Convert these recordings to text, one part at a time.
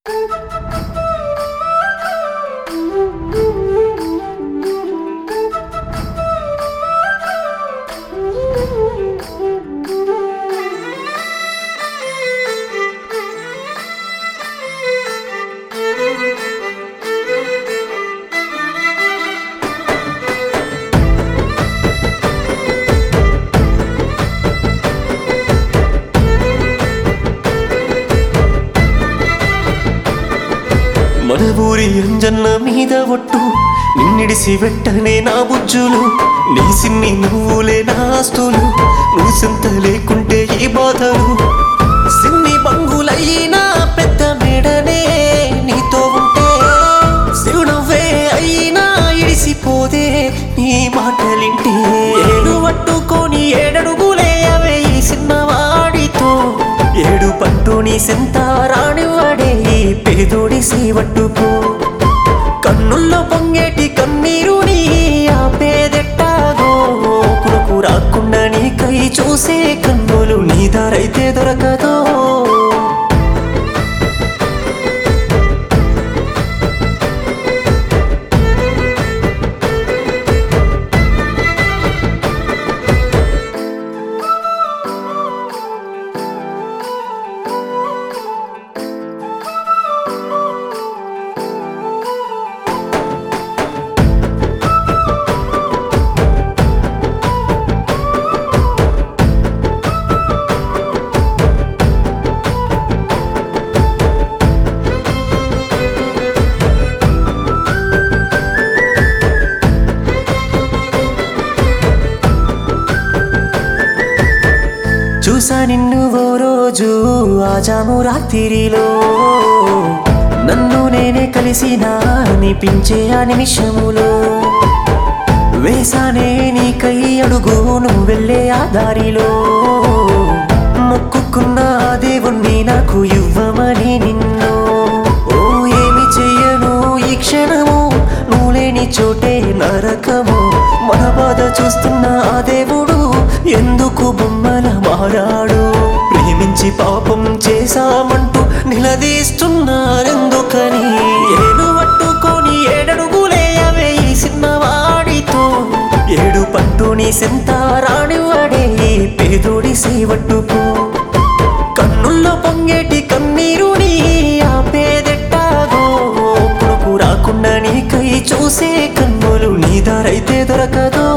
మన ఊరి అంజన్న మీద ఒట్టు నిన్నిడిసి వెట్టనే నా బుజ్జులు నీ సిన్ని నువ్వులే నా ఆస్తులు నువ్వు సింత లేకుంటే ఈ బాధలు సిన్ని బంగులైనా పెద్ద మేడనే నీతో ఉంటే శివునవ్వే అయినా ఇడిసిపోదే నీ మాటలింటే ఏడు పట్టుకొని ఏడడుగులే అవే ఈ సిన్నవాడితో ఏడు పట్టు నీ సెంత రానివాడే ఈ పేదోడి సీవట్టుకో కన్నుల్లో పొంగేటి కన్నీరు నీ ఆపేదెట్టాగో కుడుకు రాకుండా నీ కై చూసే కన్నులు నీ దారైతే దొరకదో చూసా నిన్ను ఓ రోజు ఆ జాము రాత్రిలో నన్ను నేనే కలిసిన అనిపించే ఆ నిమిషములో వేసానే నీకై అడుగు నువ్వు వెళ్ళే ఆ దారిలో మొక్కుకున్న ఆ దేవుణ్ణి నాకు ఇవ్వమని నిన్ను ఓ ఏమి చెయ్యను ఈ క్షణము నువ్వు లేని చోటే నరకము మన బాధ చూస్తున్న ఆ దేవుడు ఎందుకు బొమ్మల మారాడు ప్రేమించి పాపం చేశామంటూ నిలదీస్తున్నారెందుకని ఏడు పట్టుకొని ఏడడుగులే అవే ఈ సిన్నవాడితో ఏడు పట్టు నీ సెంత రానివాడే ఈ పేదోడి సేవట్టుకో కన్నుల్లో పొంగేటి కన్నీరు నీ ఆపేదెట్టాగో కొడుకు రాకుండా నీ కై చూసే కన్నులు నీ దారైతే దొరకదో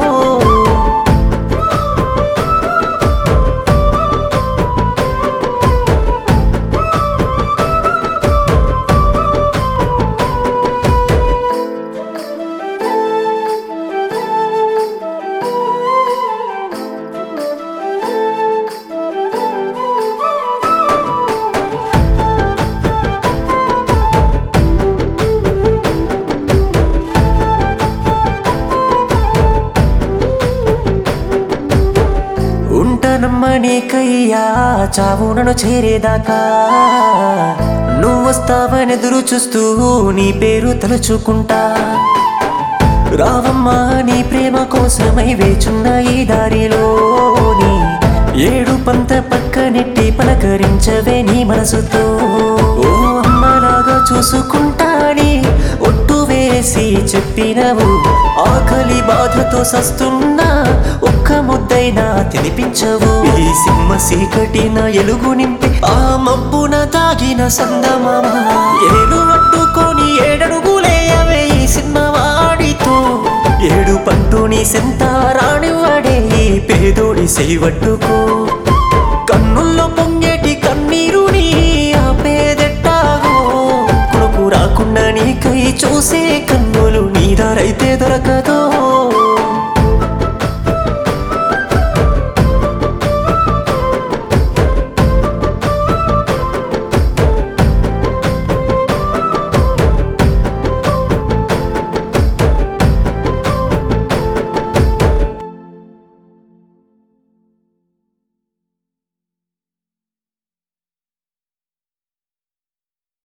ఉంటానమ్మని కయ్యా చావు నన్ను చేరేదాకా నువ్వు వస్తావని ఎదురు చూస్తూ నీ పేరు తలుచుకుంటా రావమ్మా నీ ప్రేమ కోసమై వేచున్న ఈ దారిలోని ఏడు పంత పక్కనెట్టి పలకరించవే నీ మనసుతో ఓ అమ్మలాగా చూసుకుంటాని ఒట్టు వేసి చెప్పినవు ఆకలి బాధతో సస్తున్నా ఒక్క ముద్దైనా తినిపించవు ఈ సింహ సీకటిన ఎలుగు నింపి ఆ మబ్బున తాగిన సందమామ ఏడు పట్టుకొని ఏడడుగులే అవే ఈ సిన్నవాడితో ఏడు పట్టు నీ సెంత రానివాడే ఈ పేదోడి సేవట్టుకో కన్నుల్లో పొంగేటి కన్నీరు నీ ఆపేదెట్టాగో కొడుకు రాకుండా నీ కై చూసే కన్నులు నీ దారైతే దొరకదు